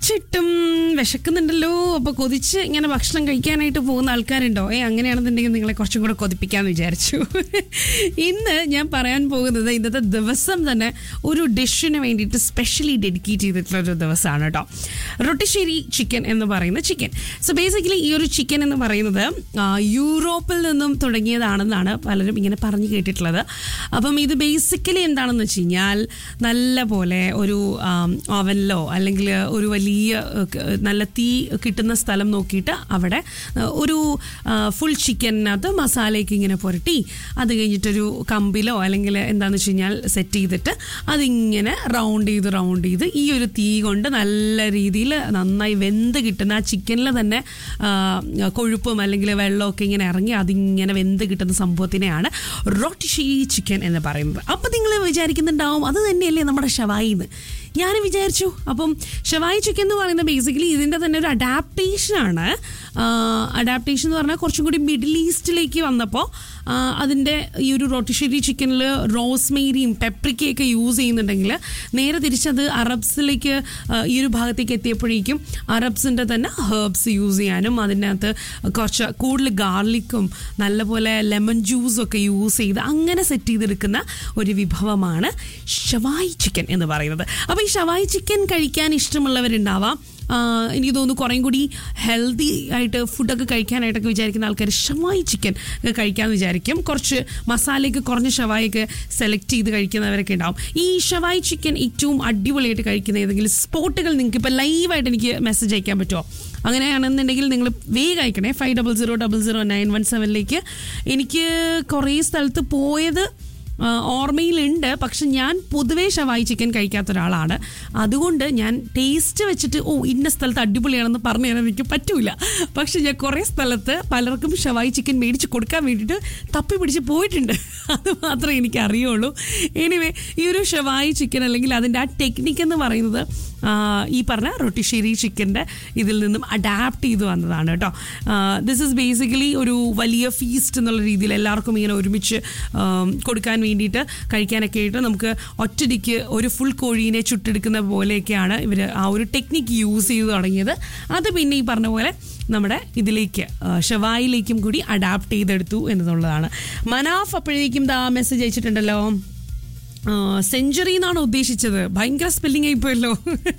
തീർച്ചയായിട്ടും വിശക്കുന്നുണ്ടല്ലോ അപ്പൊ കൊതിച്ച് ഇങ്ങനെ ഭക്ഷണം കഴിക്കാനായിട്ട് പോകുന്ന ആൾക്കാരുണ്ടോ ഏ അങ്ങനെയാണെന്നുണ്ടെങ്കിൽ നിങ്ങളെ കുറച്ചും കൂടെ കൊതിപ്പിക്കാന്ന് വിചാരിച്ചു ഇന്ന് ഞാൻ പറയാൻ പോകുന്നത് ഇന്നത്തെ ദിവസം തന്നെ ഒരു ഡിഷിന് വേണ്ടിയിട്ട് സ്പെഷ്യലി ഡെഡിക്കേറ്റ് ചെയ്തിട്ടുള്ള ഒരു ദിവസമാണ് കേട്ടോ റൊട്ടിശ്ശേരി ചിക്കൻ എന്ന് പറയുന്ന ചിക്കൻ സോ ബേസിക്കലി ഈ ഒരു ചിക്കൻ എന്ന് പറയുന്നത് ആ, യൂറോപ്പിൽ നിന്നും തുടങ്ങിയതാണെന്നാണ് പലരും ഇങ്ങനെ പറഞ്ഞു കേട്ടിട്ടുള്ളത് അപ്പം ഇത് ബേസിക്കലി എന്താണെന്ന് വെച്ച് കഴിഞ്ഞാൽ നല്ല പോലെ ഒരു ഓവനിലോ അല്ലെങ്കിൽ ഒരു വലിയ ഏഹ്, ക- നല്ല തീ കിട്ടുന്ന സ്ഥലം നോക്കിയിട്ട് അവിടെ ഏഹ്, ഒരു ഫുൾ ചിക്കനകത്ത് മസാലയൊക്കെ ഇങ്ങനെ പുരട്ടി അത് കഴിഞ്ഞിട്ടൊരു കമ്പിലോ അല്ലെങ്കിൽ എന്താണെന്ന് വെച്ച് കഴിഞ്ഞാൽ സെറ്റ് ചെയ്തിട്ട് അതിങ്ങനെ റൗണ്ട് ചെയ്ത് റൗണ്ട് ചെയ്ത് ഈ ഒരു തീ കൊണ്ട് നല്ല രീതിയിൽ നന്നായി വെന്ത് കിട്ടുന്ന ആ ചിക്കനിൽ തന്നെ ആ, കൊഴുപ്പും അല്ലെങ്കിൽ വെള്ളമൊക്കെ ഇങ്ങനെ ഇറങ്ങി അതിങ്ങനെ വെന്ത് കിട്ടുന്ന സംഭവത്തിനെയാണ് റോട്ടിഷി ചിക്കൻ എന്ന് പറയുന്നത് അപ്പം നിങ്ങൾ വിചാരിക്കുന്നുണ്ടാവും അത് തന്നെയല്ലേ നമ്മുടെ ഷവായിന്ന് ഞാൻ വിചാരിച്ചു അപ്പം ഷവായി ചിക്കൻ എന്ന് പറയുന്നത് ബേസിക്കലി ഇതിൻ്റെ തന്നെ ഒരു അഡാപ്റ്റേഷനാണ് അഡാപ്റ്റേഷൻ എന്ന് പറഞ്ഞാൽ കുറച്ചും കൂടി മിഡിൽ ഈസ്റ്റിലേക്ക് വന്നപ്പോൾ അതിൻ്റെ ഈ ഒരു റോട്ടിഷരി ചിക്കനിൽ റോസ്മേരിയും പെപ്രിക്കയൊക്കെ യൂസ് ചെയ്യുന്നുണ്ടെങ്കിൽ നേരെ തിരിച്ചത് അറബ്സിലേക്ക് ആ, ഈ ഒരു ഭാഗത്തേക്ക് എത്തിയപ്പോഴേക്കും അറബ്സിൻ്റെ തന്നെ ഹേർബ്സ് യൂസ് ചെയ്യാനും അതിനകത്ത് കുറച്ച് കൂടുതൽ ഗാർലിക്കും നല്ലപോലെ ലെമൺ ജ്യൂസൊക്കെ യൂസ് ചെയ്ത് അങ്ങനെ സെറ്റ് ചെയ്തെടുക്കുന്ന ഒരു വിഭവമാണ് ഷവായി ചിക്കൻ എന്ന് പറയുന്നത് അപ്പോൾ ഈ ഷവായി ചിക്കൻ കഴിക്കാൻ ഇഷ്ടമുള്ളവരുണ്ടാവാം ആ, എനിക്ക് തോന്നുന്നു കുറേം കൂടി ഹെൽത്തി ആയിട്ട് ഫുഡൊക്കെ കഴിക്കാനായിട്ടൊക്കെ വിചാരിക്കുന്ന ആൾക്കാർ ഷവായി ചിക്കൻ ഒക്കെ കഴിക്കാമെന്ന് വിചാരിക്കും കുറച്ച് മസാലയൊക്കെ കുറഞ്ഞ ഷവായൊക്കെ സെലക്ട് ചെയ്ത് കഴിക്കുന്നവരൊക്കെ ഉണ്ടാവും ഈ ഷവായി ചിക്കൻ ഏറ്റവും അടിപൊളിയായിട്ട് കഴിക്കുന്ന ഏതെങ്കിലും സ്പോട്ടുകൾ നിങ്ങൾക്ക് ഇപ്പോൾ ലൈവായിട്ട് എനിക്ക് മെസ്സേജ് അയക്കാൻ പറ്റുമോ അങ്ങനെയാണെന്നുണ്ടെങ്കിൽ നിങ്ങൾ വേഗം അയക്കണേ five double zero double zero nine one സെവനിലേക്ക് എനിക്ക് കുറേ സ്ഥലത്ത് പോയത് ആ, ഓർമ്മയിലുണ്ട് പക്ഷെ ഞാൻ പൊതുവേ ഷവായി ചിക്കൻ കഴിക്കാത്ത ഒരാളാണ് അതുകൊണ്ട് ഞാൻ ടേസ്റ്റ് വെച്ചിട്ട് ഓ ഇന്ന സ്ഥലത്ത് അടിപൊളിയാണെന്ന് പറഞ്ഞു തരാൻ എനിക്ക് പറ്റൂല പക്ഷെ ഞാൻ കുറേ സ്ഥലത്ത് പലർക്കും ഷവായി ചിക്കൻ മേടിച്ച് കൊടുക്കാൻ വേണ്ടിയിട്ട് തപ്പി പിടിച്ച് പോയിട്ടുണ്ട് അത് മാത്രമേ എനിക്ക് അറിയുള്ളൂ എനിവേ ഈ ഒരു ഷവായി ചിക്കൻ അല്ലെങ്കിൽ അതിൻ്റെ ആ ടെക്നിക്ക് എന്ന് പറയുന്നത് ആ, ഈ പറഞ്ഞ റൊട്ടിശ്ശേരി ചിക്കൻ്റെ ഇതിൽ നിന്നും അഡാപ്റ്റ് ചെയ്ത് വന്നതാണ് കേട്ടോ ദിസ് ഇസ് ബേസിക്കലി ഒരു വലിയ ഫീസ്റ്റ് എന്നുള്ള രീതിയിൽ എല്ലാവർക്കും ഇങ്ങനെ ഒരുമിച്ച് ആം, കൊടുക്കാൻ വേണ്ടിയിട്ട് കഴിക്കാനൊക്കെ ആയിട്ട് നമുക്ക് ഒറ്റടിക്ക് ഒരു ഫുൾ കോഴീനെ ചുട്ടെടുക്കുന്ന പോലെയൊക്കെയാണ് ഇവർ ആ ഒരു ടെക്നിക്ക് യൂസ് ചെയ്ത് തുടങ്ങിയത് അത് പിന്നെ ഈ പറഞ്ഞ പോലെ നമ്മുടെ ഇതിലേക്ക് ആ, ഷവായിലേക്കും കൂടി അഡാപ്റ്റ് ചെയ്തെടുത്തു എന്നുള്ളതാണ് മനാഫ് അപ്പോഴേക്കും ദാ മെസ്സേജ് അയച്ചിട്ടുണ്ടല്ലോ സെഞ്ചുറി എന്നാണ് ഉദ്ദേശിച്ചത് ഭയങ്കര സ്പെല്ലിംഗ് ആയിപ്പോയല്ലോ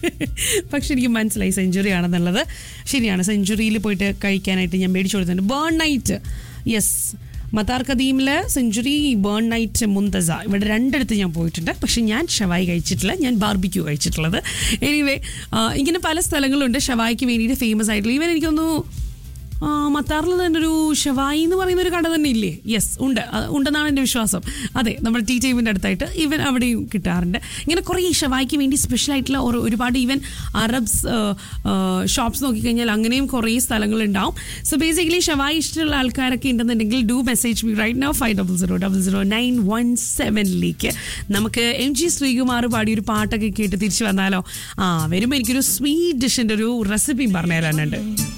പക്ഷെ എനിക്ക് മനസ്സിലായി സെഞ്ചുറി ആണെന്നുള്ളത് ശരിയാണ് സെഞ്ചുറിയിൽ പോയിട്ട് കഴിക്കാനായിട്ട് ഞാൻ മേടിച്ചു കൊടുത്തിട്ടുണ്ട് ബേൺ നൈറ്റ് യെസ് മത്താർ കദീമിലെ സെഞ്ചുറി ബേൺ നൈറ്റ് മുന്തസ ഇവിടെ രണ്ടിടത്ത് ഞാൻ പോയിട്ടുണ്ട് പക്ഷെ ഞാൻ ഷവായി കഴിച്ചിട്ടില്ല ഞാൻ ബാർബിക്യൂ കഴിച്ചിട്ടുള്ളത് എനിവേ ഇങ്ങനെ പല സ്ഥലങ്ങളുണ്ട് ഷവായിക്ക് വേണ്ടിയിട്ട് ഫേമസ് ആയിട്ടുള്ള ഈവൻ എനിക്കൊന്നു ആ, മത്താറിൽ തന്നെ ഒരു ഷവായി എന്ന് പറയുന്ന ഒരു കട തന്നെ ഇല്ലേ യെസ് ഉണ്ട് അത് ഉണ്ടെന്നാണ് എൻ്റെ വിശ്വാസം അതെ നമ്മുടെ ടി ടൈമിൻ്റെ അടുത്തായിട്ട് ഈവൻ അവിടെയും കിട്ടാറുണ്ട് ഇങ്ങനെ കുറേ ഈ ഷവായിക്ക് വേണ്ടി സ്പെഷ്യൽ ആയിട്ടുള്ള ഒരു- ഒരുപാട് ഈവൻ അറബ്സ് ഷോപ്സ് നോക്കിക്കഴിഞ്ഞാൽ അങ്ങനെയും കുറേ സ്ഥലങ്ങളുണ്ടാവും സോ ബേസിക്കലി ഷവായി ഇഷ്ടമുള്ള ആൾക്കാരൊക്കെ ഉണ്ടെന്നുണ്ടെങ്കിൽ do message me right now five double zero double zero nine one സെവനിലേക്ക് നമുക്ക് എം ജി ശ്രീകുമാർ പാടിയ ഒരു പാട്ടൊക്കെ കേട്ട് തിരിച്ചു വന്നാലോ ആ വരുമ്പോൾ എനിക്കൊരു സ്വീറ്റ് ഡിഷിൻ്റെ ഒരു റെസിപ്പിയും പറഞ്ഞു തരാനുണ്ട്